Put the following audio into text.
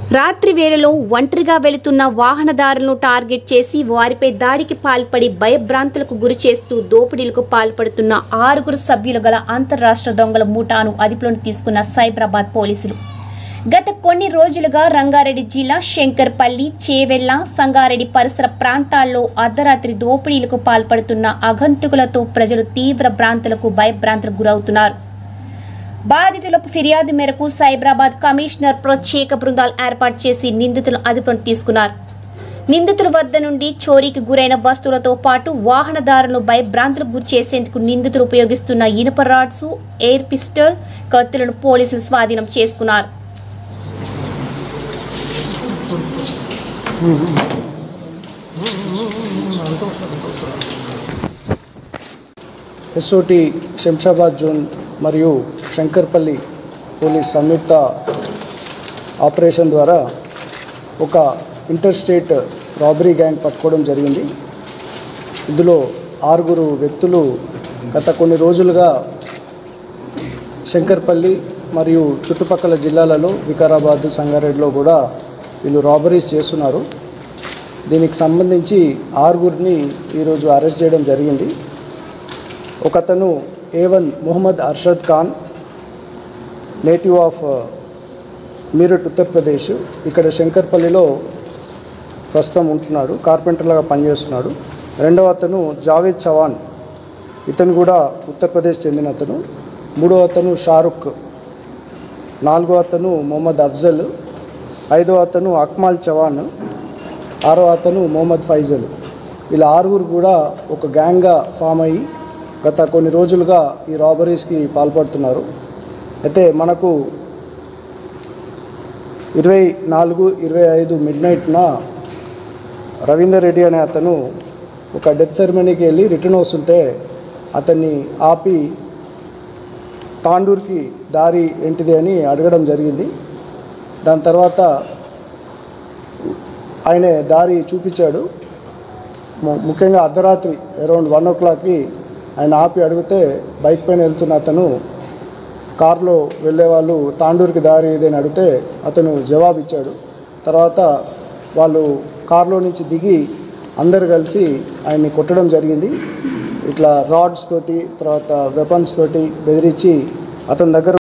రాత్రి వేళలో ఒంటరిగా వెళుతున్న వాహనదారులను టార్గెట్ చేసి వారిపై దాడికి పాల్పడి భయభ్రాంతులకు గురి చేస్తూ దోపిడీలకు పాల్పడుతున్న ఆరుగురు సభ్యులు గల అంతర్రాష్ట్ర దొంగల ముఠాను అదుపులోకి తీసుకున్న సైబరాబాద్ పోలీసులు గత కొన్ని రోజులుగా రంగారెడ్డి జిల్లా శంకర్పల్లి చేవెళ్ల సంగారెడ్డి పరిసర ప్రాంతాల్లో అర్ధరాత్రి దోపిడీలకు పాల్పడుతున్న అగంతుకులతో ప్రజలు తీవ్ర భ్రాంతులకు భయభ్రాంతులకు గురవుతున్నారు బాధితుల ఫిర్యాదు మేరకు సైబరాబాద్ కమిషనర్ ప్రత్యేక బృందాలు ఏర్పాటు చేసి నిందితులను అదుపులోకి తీసుకున్నారు నిందితుల వద్ద నుండి చోరీకి గురైన వస్తువులతో పాటు వాహనదారులను భయభ్రాంతులకు గురి చేసేందుకు నిందితులు ఉపయోగిస్తున్న ఇనుప రాడ్స్ ఎయిర్ పిస్టల్ కత్తులను పోలీసులు స్వాధీనం చేసుకున్నారు ఎస్ఓటి శంషాబాద్ జోన్ మరియు శంకర్పల్లి పోలీస్ సంయుక్త ఆపరేషన్ ద్వారా ఒక ఇంటర్ స్టేట్ రాబరీ గ్యాంగ్ పట్టుకోవడం జరిగింది ఇందులో ఆరుగురు వ్యక్తులు గత కొన్ని రోజులుగా శంకర్పల్లి మరియు చుట్టుపక్కల జిల్లాలలో వికారాబాద్ సంగారెడ్డిలో కూడా వీళ్ళు రాబరీస్ చేస్తున్నారు దీనికి సంబంధించి ఆరుగురిని ఈరోజు అరెస్ట్ చేయడం జరిగింది ఒకతను A one Mohammed Arshad Khan native of Meerut Uttar Pradesh ఇక్కడ శంకర్పల్లిలో ప్రస్తుతం ఉంటున్నాడు కార్పెంటర్లాగా పనిచేస్తున్నాడు రెండవ అతను జావేద్ చవాన్ ఇతను కూడా ఉత్తరప్రదేశ్ చెందిన అతను మూడో అతను షారుఖ్ నాలుగో అతను మొహమ్మద్ అఫ్జల్ ఐదో అతను అక్మాల్ చవాన్ ఆరో అతను మొహమ్మద్ ఫైజల్ వీళ్ళ ఆరుగురు కూడా ఒక గ్యాంగ్గా ఫామ్ అయ్యి గత కొన్ని రోజులుగా ఈ రాబరీస్కి పాల్పడుతున్నారు అయితే మనకు ఇరవై నాలుగు ఇరవై ఐదు మిడ్ నైట్న రవీందర్ రెడ్డి అనే అతను ఒక డెత్ సెరమనీకి వెళ్ళి రిటర్న్ వస్తుంటే అతన్ని ఆపి తాండూర్కి దారి ఏంటిది అని అడగడం జరిగింది దాని తర్వాత ఆయన దారి చూపించాడు ము- ముఖ్యంగా అర్ధరాత్రి అరౌండ్ వన్ ఓ క్లాక్కి ఆయన ఆపి అడిగితే బైక్ పైన వెళ్తున్న అతను కారులో వెళ్ళే వాళ్ళు తాండూరుకి దారి ఏదని అడిగితే అతను జవాబు ఇచ్చాడు తర్వాత వాళ్ళు కారులో నుంచి దిగి అందరు కలిసి ఆయన్ని కొట్టడం జరిగింది ఇట్లా రాడ్స్ తోటి తర్వాత వెపన్స్ తోటి బెదిరించి అతని దగ్గర